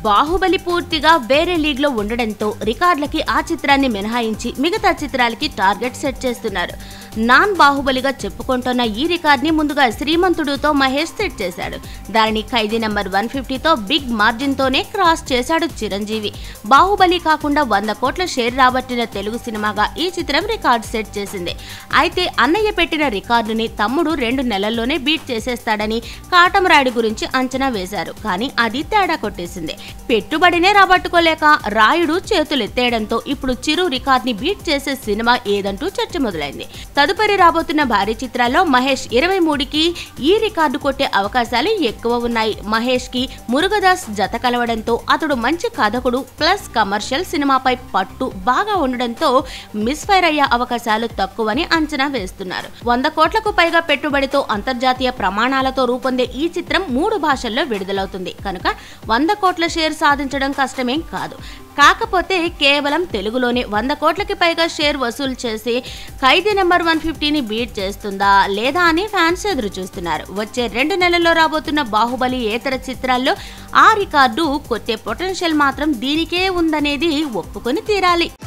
బాహుబలి పూర్తిగా వేరే లీగ్ లో ఉండడంతో రికార్డులకి ఆ చిత్రాన్ని మినహాయించి మిగతా చిత్రాలకి టార్గెట్ సెట్ చేస్తున్నారు నాన్ బాహుబలిగా చెప్పుకుంటున్న ఈ రికార్డ్ని ముందుగా శ్రీమంతుడుతో మహేష్ సెట్ చేశాడు దానిని ఖైదీ నెంబర్ వన్ ఫిఫ్టీతో బిగ్ మార్జిన్తోనే క్రాస్ చేశాడు చిరంజీవి బాహుబలి కాకుండా వంద కోట్ల షేర్ రాబట్టిన తెలుగు సినిమాగా ఈ చిత్రం రికార్డ్ సెట్ చేసింది అయితే అన్నయ్య పెట్టిన రికార్డుని తమ్ముడు రెండు నెలల్లోనే బీట్ చేసేస్తాడని కాటమరాయుడు గురించి అంచనా వేశారు కానీ అది తేడా కొట్టేసింది పెట్టుబడినే రాబట్టుకోలేక రాయుడు చేతులెత్తేయడంతో ఇప్పుడు చిరు రికార్డ్ ని బీట్ చేసే సినిమా ఏదంటూ చర్చ మొదలైంది తదుపరి రాబోతున్న భారీ చిత్రాల్లో మహేష్ ఇరవై మూడుకి ఈ రికార్డు కొట్టే అవకాశాలు ఎక్కువ ఉన్నాయి మహేష్ కి మురుగదాస్ జత కలవడంతో అతడు మంచి కథకుడు ప్లస్ కమర్షియల్ సినిమాపై పట్టు బాగా ఉండడంతో మిస్ఫైర్ అయ్యే అవకాశాలు తక్కువని అంచనా వేస్తున్నారు వంద కోట్లకు పైగా పెట్టుబడితో అంతర్జాతీయ ప్రమాణాలతో రూపొందే ఈ చిత్రం మూడు భాషల్లో విడుదలవుతుంది కనుక వంద కోట్ల షేర్ సాధించడం కష్టమేం కాదు కాకపోతే కేవలం తెలుగులోనే వంద కోట్లకి పైగా షేర్ వసూలు చేసి ఖైదీ నెంబర్ వన్ ఫిఫ్టీని బీట్ చేస్తుందా లేదా అని ఫ్యాన్స్ ఎదురు చూస్తున్నారు వచ్చే రెండు నెలల్లో రాబోతున్న బాహుబలి ఏతర చిత్రాల్లో ఆ రికార్డు కొట్టే పొటెన్షియల్ మాత్రం దీనికే ఉందనేది ఒప్పుకొని తీరాలి